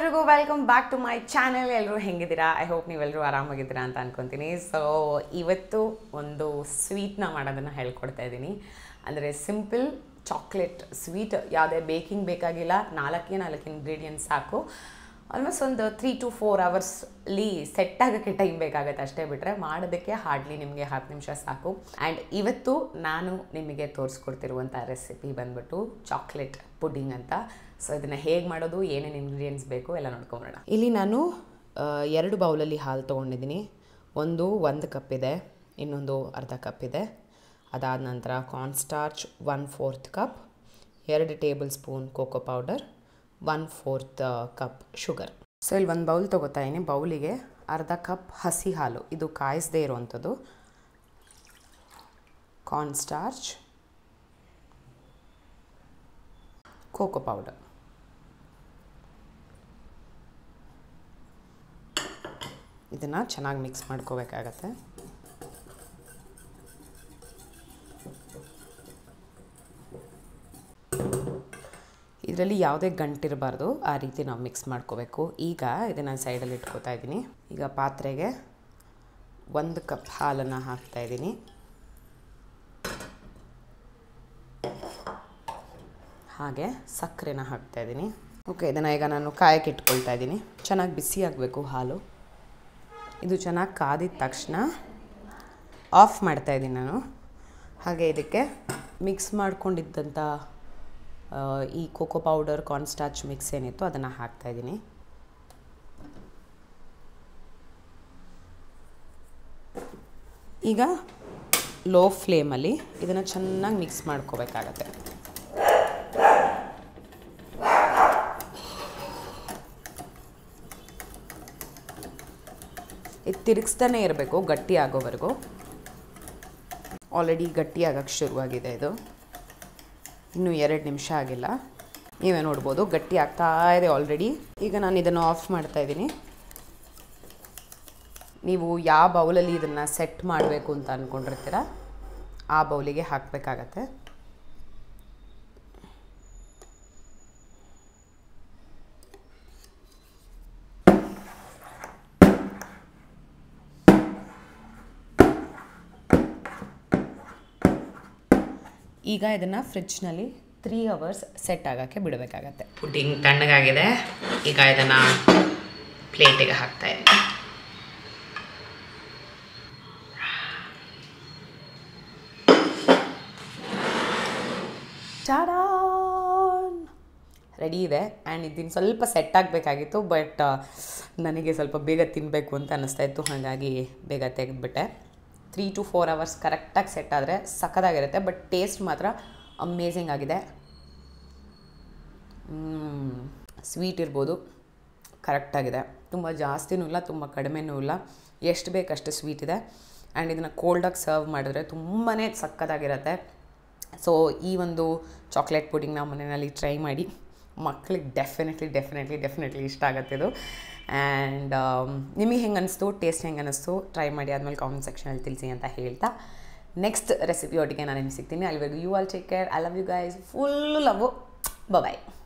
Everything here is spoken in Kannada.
ಎಲ್ರಿಗೂ welcome back to my channel ಎಲ್ಲರೂ ಹೆಂಗಿದ್ದೀರಾ ಐ ಹೋಪ್ ನೀವೆಲ್ಲರೂ ಆರಾಮಾಗಿದ್ದೀರಾ ಅಂತ ಅನ್ಕೊತೀನಿ ಸೊ ಇವತ್ತು ಒಂದು ಸ್ವೀಟ್ನ ಮಾಡೋದನ್ನು ಹೇಳ್ಕೊಡ್ತಾ ಇದ್ದೀನಿ ಅಂದರೆ ಸಿಂಪಲ್ ಚಾಕ್ಲೇಟ್ ಸ್ವೀಟ್ ಯಾವುದೇ ಬೇಕಿಂಗ್ ಬೇಕಾಗಿಲ್ಲ ನಾಲ್ಕೇ ನಾಲ್ಕು ಇಂಗ್ರೀಡಿಯೆಂಟ್ಸ್ ಸಾಕು ಆಲ್ಮೋಸ್ಟ್ ಒಂದು ತ್ರೀ ಟು ಫೋರ್ ಅವರ್ಸ್ಲಿ ಸೆಟ್ ಆಗೋಕ್ಕೆ ಟೈಮ್ ಬೇಕಾಗುತ್ತೆ ಅಷ್ಟೇ ಬಿಟ್ಟರೆ ಮಾಡೋದಕ್ಕೆ ಹಾರ್ಡ್ಲಿ ನಿಮಗೆ ಹತ್ತು ನಿಮಿಷ ಸಾಕು ಆ್ಯಂಡ್ ಇವತ್ತು ನಾನು ನಿಮಗೆ ತೋರಿಸ್ಕೊಡ್ತಿರುವಂಥ ರೆಸಿಪಿ ಬಂದ್ಬಿಟ್ಟು ಚಾಕ್ಲೇಟ್ ಪುಡ್ಡಿಂಗ್ ಅಂತ ಸೊ ಇದನ್ನು ಹೇಗೆ ಮಾಡೋದು ಏನೇನು ಇಂಗ್ರೀಡಿಯೆಂಟ್ಸ್ ಬೇಕು ಎಲ್ಲ ನೋಡ್ಕೊಂಬರೋಣ ಇಲ್ಲಿ ನಾನು ಆ, ಎರಡು ಬೌಲಲ್ಲಿ ಹಾಲು ತೊಗೊಂಡಿದ್ದೀನಿ ಒಂದು ಒಂದು ಕಪ್ ಇದೆ ಇನ್ನೊಂದು ಅರ್ಧ ಕಪ್ ಇದೆ ಅದಾದ ನಂತರ ಕಾರ್ನ್ಸ್ಟಾರ್ಚ್ ಒನ್ ಫೋರ್ತ್ ಕಪ್ ಎರಡು tablespoon cocoa powder one fourth cup sugar so ಇಲ್ಲಿ ಒಂದು ಬೌಲ್ ತೊಗೋತಾ ಇದ್ದೀನಿ ಬೌಲಿಗೆ ಅರ್ಧ ಕಪ್ ಹಸಿ ಹಾಲು ಇದು ಕಾಯಿಸದೇ ಇರುವಂಥದ್ದು ಕಾರ್ನ್ಸ್ಟಾರ್ಚ್ ಕೋಕೋ ಪೌಡರ್ ಇದನ್ನು ಚೆನ್ನಾಗಿ ಮಿಕ್ಸ್ ಮಾಡ್ಕೋಬೇಕಾಗತ್ತೆ ಇದರಲ್ಲಿ ಯಾವುದೇ ಗಂಟಿರಬಾರ್ದು ಆ ರೀತಿ ನಾವು ಮಿಕ್ಸ್ ಮಾಡ್ಕೋಬೇಕು ಈಗ ಇದನ್ನು ಸೈಡಲ್ಲಿ ಇಟ್ಕೋತಾ ಇದ್ದೀನಿ ಈಗ ಪಾತ್ರೆಗೆ ಒಂದು ಕಪ್ ಹಾಲನ್ನು ಹಾಕ್ತಾ ಇದ್ದೀನಿ ಹಾಗೆ ಸಕ್ಕರೆನ ಹಾಕ್ತಾ ಇದ್ದೀನಿ ಓಕೆ ಇದನ್ನು ಈಗ ನಾನು ಕಾಯಕ್ಕೆ ಇಟ್ಕೊಳ್ತಾ ಇದ್ದೀನಿ ಚೆನ್ನಾಗಿ ಬಿಸಿ ಆಗಬೇಕು ಹಾಲು ಇದು ಚೆನ್ನಾಗಿ ಕಾದಿದ ತಕ್ಷಣ ಆಫ್ ಮಾಡ್ತಾ ಇದ್ದೀನಿ ನಾನು ಹಾಗೆ ಇದಕ್ಕೆ ಮಿಕ್ಸ್ ಮಾಡ್ಕೊಂಡಿದ್ದಂಥ ಆ, ಈ ಕೋಕೋ ಪೌಡರ್ ಕಾರ್ನ್ಸ್ಟಾರ್ಚ್ ಮಿಕ್ಸ್ ಏನಿತ್ತು ಅದನ್ನು ಹಾಕ್ತಾ ಇದ್ದೀನಿ ಈಗ ಲೋ ಫ್ಲೇಮಲ್ಲಿ ಇದನ್ನು ಚೆನ್ನಾಗಿ ಮಿಕ್ಸ್ ಮಾಡ್ಕೋಬೇಕಾಗತ್ತೆ ಇದು ತಿರುಗಿಸ್ತಾನೆ ಇರಬೇಕು ಗಟ್ಟಿ ಆಗೋವರೆಗೂ ಆಲ್ರೆಡಿ ಗಟ್ಟಿ ಆಗಕ್ಕೆ ಶುರುವಾಗಿದೆ ಇದು ಇನ್ನೂ ಎರಡು ನಿಮಿಷ ಆಗಿಲ್ಲ ನೀವೇ ನೋಡ್ಬೋದು ಗಟ್ಟಿ ಆಗ್ತಾ ಇದೆ ಆಲ್ರೆಡಿ ಈಗ ನಾನು ಇದನ್ನು ಆಫ್ ಮಾಡ್ತಾ ಇದ್ದೀನಿ ನೀವು ಯಾವ ಬೌಲಲ್ಲಿ ಇದನ್ನು ಸೆಟ್ ಮಾಡಬೇಕು ಅಂತ ಅಂದ್ಕೊಂಡಿರ್ತೀರ ಆ ಬೌಲಿಗೆ ಹಾಕಬೇಕಾಗತ್ತೆ ಈಗ ಇದನ್ನು ಫ್ರಿಡ್ಜ್ನಲ್ಲಿ ತ್ರೀ ಅವರ್ಸ್ ಸೆಟ್ ಆಗೋಕ್ಕೆ ಬಿಡಬೇಕಾಗತ್ತೆ ಪುಡ್ಡಿಂಗ್ ತಣ್ಣಗಾಗಿದೆ ಈಗ ಇದನ್ನು ಪ್ಲೇಟಿಗೆ ಹಾಕ್ತಾ ಇದ್ದೀನಿ ಚಾಡಾನ್ ರೆಡಿ ಇದೆ ಆ್ಯಂಡ್ ಇದನ್ನು ಸ್ವಲ್ಪ ಸೆಟ್ ಆಗಬೇಕಾಗಿತ್ತು ಬಟ್ ನನಗೆ ಸ್ವಲ್ಪ ಬೇಗ ತಿನ್ನಬೇಕು ಅಂತ ಅನ್ನಿಸ್ತಾ ಇತ್ತು ಹಾಗಾಗಿ ಬೇಗ ತೆಗೆದುಬಿಟ್ಟೆ ತ್ರೀ ಟು ಫೋರ್ ಅವರ್ಸ್ ಕರೆಕ್ಟಾಗಿ ಸೆಟ್ ಆದರೆ ಸಖತ್ತಾಗಿರುತ್ತೆ ಬಟ್ ಟೇಸ್ಟ್ ಮಾತ್ರ ಅಮೇಝಿಂಗ್ ಆಗಿದೆ ಸ್ವೀಟ್ ಇರ್ಬೋದು ಕರೆಕ್ಟಾಗಿದೆ ತುಂಬ ಜಾಸ್ತಿನೂ ಇಲ್ಲ ತುಂಬ ಕಡಿಮೆನೂ ಇಲ್ಲ ಎಷ್ಟು ಬೇಕಷ್ಟು ಸ್ವೀಟ್ ಇದೆ ಆ್ಯಂಡ್ ಇದನ್ನು ಕೋಲ್ಡಾಗಿ ಸರ್ವ್ ಮಾಡಿದ್ರೆ ತುಂಬಾ ಸಕ್ಕತ್ತಾಗಿರುತ್ತೆ ಸೊ ಈ ಒಂದು ಚಾಕ್ಲೇಟ್ ಪುಡಿಂಗ್ ನಾವು ಮನೆಯಲ್ಲಿ ಟ್ರೈ ಮಾಡಿ ಮಕ್ಳಿಗೆ ಡೆಫಿನೆಟ್ಲಿ ಡೆಫಿನೆಟ್ಲಿ ಡೆಫಿನೆಟ್ಲಿ ಇಷ್ಟ ಆಗುತ್ತೆ ಇದು ಆ್ಯಂಡ್ ನಿಮಗೆ ಹೆಂಗೆ ಅನಿಸ್ತು ಟೇಸ್ಟ್ ಹೆಂಗೆ ಅನ್ನಿಸ್ತು ಟ್ರೈ ಮಾಡಿ ಆದಮೇಲೆ ಕಾಮೆಂಟ್ ಸೆಕ್ಷನಲ್ಲಿ ತಿಳಿಸಿ ಅಂತ ಹೇಳ್ತಾ ನೆಕ್ಸ್ಟ್ ರೆಸಿಪಿ ಒಟ್ಟಿಗೆ ನಾನು ನಿಮ್ಗೆ ಸಿಗ್ತೀನಿ ಅಲ್ಲಿವರೆಗೂ you all take care I love you guys full love bye